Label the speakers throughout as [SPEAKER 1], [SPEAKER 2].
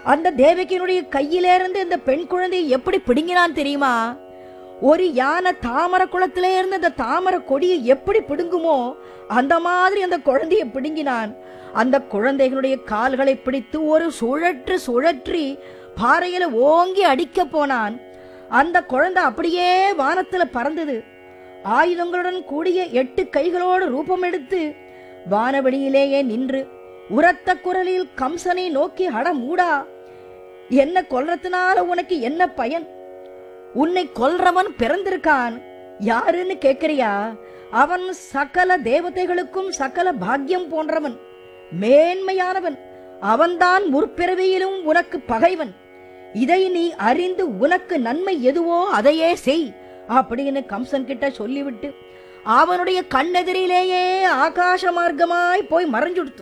[SPEAKER 1] அந்த தேவகியினுடைய கையிலிருந்து இந்த பெண் குழந்தையை எப்படி பிடுங்கினான் தெரியுமா ஒரு யானை தாமரை குளத்திலே இருந்து அந்த தாமரை கொடியை எப்படி பிடுங்குமோ அந்த மாதிரி அந்த குழந்தையை பிடுங்கினான் அந்த குழந்தைகளுடைய கால்களை பிடித்து ஒரு சுழற்று சுழற்றி பாறையில ஓங்கி அடிக்க போனான் அந்த குழந்தை அப்படியே வானத்துல பறந்தது ஆயுதங்களுடன் கூடிய எட்டு கைகளோடு ரூபம் எடுத்து வானவெளியிலேயே நின்று உரத்த குரலில் கம்சனை நோக்கி அட மூடா என்ன கொல்றதுனால உனக்கு என்ன பயன் உன்னை கொல்றவன் பிறந்திருக்கான் யாருன்னு கேக்குறியா அவன் சகல தேவதைகளுக்கும் சகல பாக்கியம் போன்றவன் மேன்மையானவன் அவன்தான் முற்பிறவியிலும் உனக்கு பகைவன் இதை நீ அறிந்து உனக்கு நன்மை எதுவோ அதையே செய் அப்படின்னு கம்சன் கிட்ட சொல்லிவிட்டு அவனுடைய கண்ணெதிரிலேயே ஆகாச மார்க்கமாய் போய் மறைஞ்சுடுத்து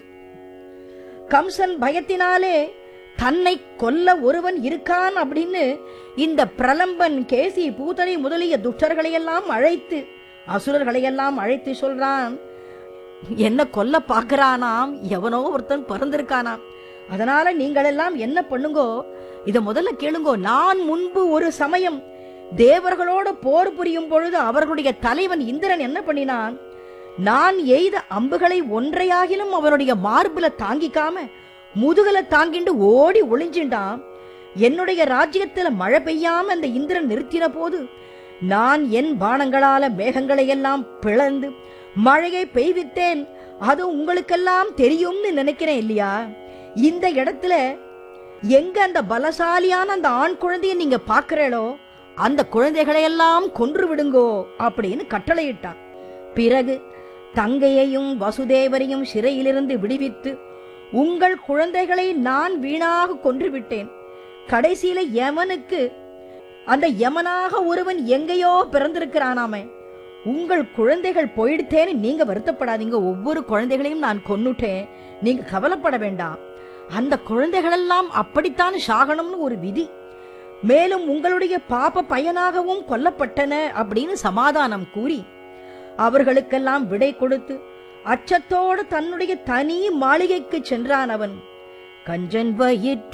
[SPEAKER 1] கம்சன் பயத்தினாலே தன்னை கொல்ல ஒருவன் இருக்கான் அப்படின்னு இந்த பிரலம்பன் கேசி பூதனை முதலிய துஷ்டர்களையெல்லாம் அழைத்து அசுரர்களையெல்லாம் அழைத்து சொல்றான் என்ன கொல்ல பார்க்கறானாம் எவனோ ஒருத்தன் பிறந்திருக்கானாம் அதனால நீங்கள் எல்லாம் என்ன பண்ணுங்கோ இத முதல்ல கேளுங்கோ நான் முன்பு ஒரு சமயம் தேவர்களோட போர் புரியும் பொழுது அவர்களுடைய தலைவன் இந்திரன் என்ன பண்ணினான் நான் எய்த அம்புகளை ஒன்றையாகிலும் அவனுடைய மார்புல தாங்கிக்காம முதுகுல தாங்கிண்டு ஓடி ஒளிஞ்சிண்டான் என்னுடைய ராஜ்யத்துல மழை பெய்யாம அந்த இந்திரன் நிறுத்தின போது நான் என் பானங்களால மேகங்களை எல்லாம் பிளந்து மழையை பெய்வித்தேன் அது உங்களுக்கெல்லாம் தெரியும்னு நினைக்கிறேன் இல்லையா இந்த இடத்துல எங்க அந்த பலசாலியான அந்த ஆண் குழந்தைய நீங்க பாக்குறீங்களோ அந்த குழந்தைகளை எல்லாம் கொன்று விடுங்கோ அப்படின்னு கட்டளையிட்டான் பிறகு தங்கையையும் வசுதேவரையும் சிறையிலிருந்து விடுவித்து உங்கள் குழந்தைகளை நான் வீணாக கொன்று விட்டேன் கடைசியில யமனுக்கு அந்த யமனாக ஒருவன் எங்கேயோ பிறந்திருக்கிறானாமே உங்கள் குழந்தைகள் போயிடுத்தேன்னு நீங்க வருத்தப்படாதீங்க ஒவ்வொரு குழந்தைகளையும் நான் கொன்னுட்டேன் நீங்க கவலைப்பட வேண்டாம் அந்த குழந்தைகளெல்லாம் அப்படித்தான் சாகணும்னு ஒரு விதி மேலும் உங்களுடைய பாப பயனாகவும் கொல்லப்பட்டன அப்படின்னு சமாதானம் கூறி அவர்களுக்கெல்லாம் விடை கொடுத்து அச்சத்தோடு தன்னுடைய தனி மாளிகைக்கு சென்றான் அவன் கஞ்சன் வயிற்று